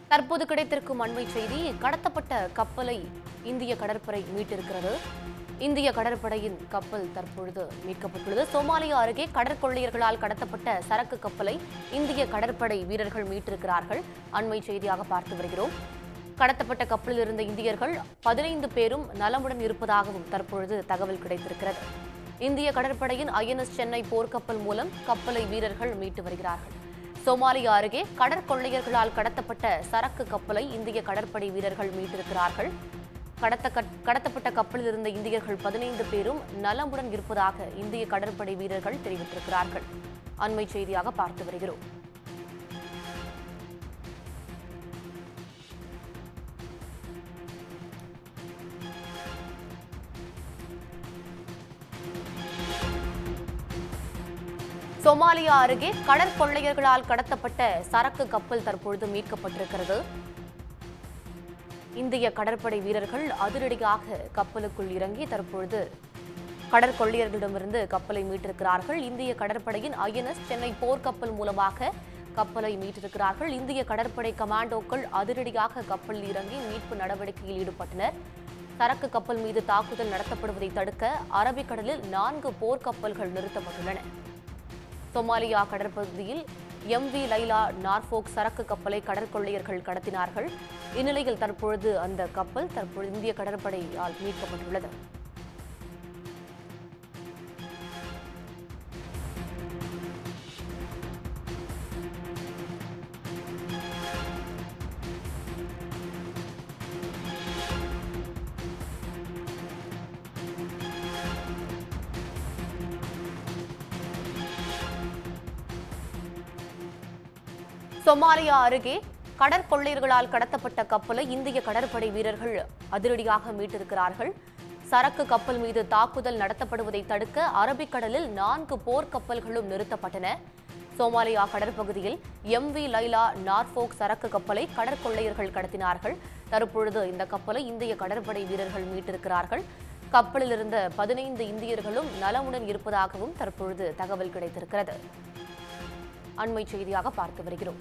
தற்போது கிடைத்திருக்கும் அண்மை செய்தி கடத்தப்பட்ட கப்பலை இந்திய கடற்படை மீட்டிருக்கிறது இந்திய கடற்படையின் கப்பல் தற்பொழுது மீட்கப்பட்டுள்ளது சோமாலியா அருகே கடற்கொள்ளையர்களால் கடத்தப்பட்ட சரக்கு கப்பலை இந்திய கடற்படை வீரர்கள் மீட்டிருக்கிறார்கள் அண்மை செய்தியாக பார்த்து வருகிறோம் கடத்தப்பட்ட கப்பலில் இருந்த இந்தியர்கள் பதினைந்து பேரும் நலமுடன் இருப்பதாகவும் தற்பொழுது தகவல் கிடைத்திருக்கிறது இந்திய கடற்படையின் ஐஎன்எஸ் சென்னை போர்க்கப்பல் மூலம் கப்பலை வீரர்கள் மீட்டு வருகிறார்கள் சோமாலியா அருகே கடற்கொள்ளையர்களால் கடத்தப்பட்ட சரக்கு கப்பலை இந்திய கடற்படை வீரர்கள் மீட்டிருக்கிறார்கள் கடத்த கடத்தப்பட்ட கப்பலில் இருந்த இந்தியர்கள் பதினைந்து பேரும் நலமுடன் இருப்பதாக இந்திய கடற்படை வீரர்கள் தெரிவித்திருக்கிறார்கள் அண்மை செய்தியாக பார்த்து வருகிறோம் சோமாலியா அருகே கடற்கொள்ளையர்களால் கடத்தப்பட்ட சரக்கு கப்பல் தற்பொழுது மீட்கப்பட்டிருக்கிறது இந்திய கடற்படை வீரர்கள் அதிரடியாக கப்பலுக்குள் இறங்கி தற்பொழுது கடற்கொள்ளையர்களிடமிருந்து கப்பலை மீட்டிருக்கிறார்கள் இந்திய கடற்படையின் ஐஎன்எஸ் சென்னை போர்க்கப்பல் மூலமாக கப்பலை மீட்டிருக்கிறார்கள் இந்திய கடற்படை கமாண்டோக்கள் அதிரடியாக கப்பலில் இறங்கி மீட்பு நடவடிக்கையில் ஈடுபட்டனர் சரக்கு கப்பல் மீது தாக்குதல் நடத்தப்படுவதை தடுக்க அரபிக்கடலில் நான்கு போர்க்கப்பல்கள் நிறுத்தப்பட்டுள்ளன சோமாலியா கடற்பகுதியில் எம்வி லைலா நார்ஃபோக் சரக்கு கப்பலை கடற்கொள்ளையர்கள் கடத்தினார்கள் இந்நிலையில் தற்பொழுது அந்த கப்பல் தற்பொழுது இந்திய கடற்படையால் மீட்கப்பட்டுள்ளது சொமாலியா அருகே கடற்கொள்ளையர்களால் கடத்தப்பட்ட கப்பலை இந்திய கடற்படை வீரர்கள் அதிரடியாக மீட்டிருக்கிறார்கள் சரக்கு கப்பல் மீது தாக்குதல் நடத்தப்படுவதை தடுக்க அரபிக்கடலில் நான்கு போர்க்கப்பல்களும் நிறுத்தப்பட்டன சோமாலியா கடற்பகுதியில் எம்வி லைலா நார்ஃபோக் சரக்கு கப்பலை கடற்கொள்ளையர்கள் கடத்தினார்கள் தற்பொழுது இந்த கப்பலை இந்திய கடற்படை வீரர்கள் மீட்டிருக்கிறார்கள் கப்பலில் இருந்த பதினைந்து இந்தியர்களும் நலமுடன் இருப்பதாகவும் தற்பொழுது தகவல் கிடைத்திருக்கிறது அண்மை செய்தியாக பார்த்து வருகிறோம்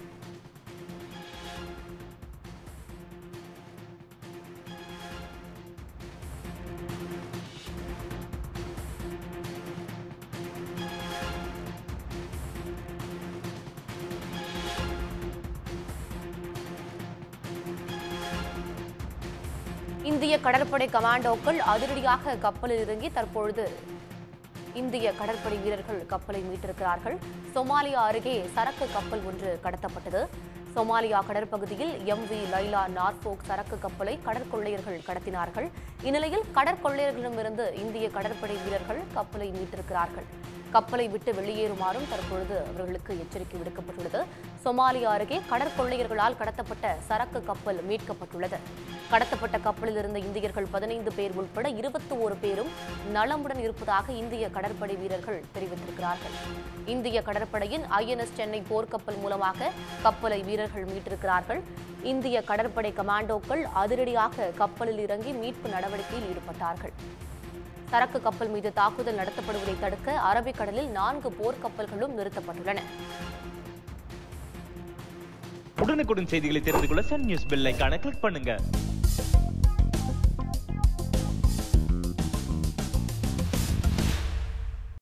இந்திய கடற்படை கமாண்டோக்கள் அதிரடியாக கப்பலில் இறங்கி தற்பொழுது இந்திய கடற்படை வீரர்கள் கப்பலை மீட்டிருக்கிறார்கள் சொமாலியா அருகே சரக்கு கப்பல் ஒன்று கடத்தப்பட்டது சொமாலியா கடற்பகுதியில் எம்வி லைலா நார்ஃபோக் சரக்கு கப்பலை கடற்கொள்ளையர்கள் கடத்தினார்கள் இந்நிலையில் கடற்கொள்ளையர்களிடமிருந்து இந்திய கடற்படை வீரர்கள் கப்பலை மீட்டிருக்கிறார்கள் கப்பலை விட்டு வெளியேறுமாறும் தற்பொழுது அவர்களுக்கு எச்சரிக்கை விடுக்கப்பட்டுள்ளது சொமாலியா அருகே கடற்கொள்ளையர்களால் கடத்தப்பட்ட சரக்கு கப்பல் மீட்கப்பட்டுள்ளது கடத்தப்பட்ட கப்பலில் இருந்த இந்தியர்கள் பதினைந்து பேர் உட்பட இருபத்தி ஒரு பேரும் நலமுடன் இருப்பதாக இந்திய கடற்படை வீரர்கள் தெரிவித்திருக்கிறார்கள் இந்திய கடற்படையின் ஐஎன்எஸ் சென்னை போர்க்கப்பல் மூலமாக கப்பலை வீரர்கள் மீட்டிருக்கிறார்கள் இந்திய கடற்படை கமாண்டோக்கள் அதிரடியாக கப்பலில் இறங்கி மீட்பு நடவடிக்கையில் ஈடுபட்டார்கள் சரக்கு கப்பல் மீது தாக்குதல் நடத்தப்படுவதை தடுக்க அரபிக்கடலில் நான்கு போர்க்கப்பல்களும் நிறுத்தப்பட்டுள்ளன உடனுக்குடன் செய்திகளை தெரிந்து கொள்ள சன் நியூஸ் பெல் ஐகானை கிளிக் பண்ணுங்க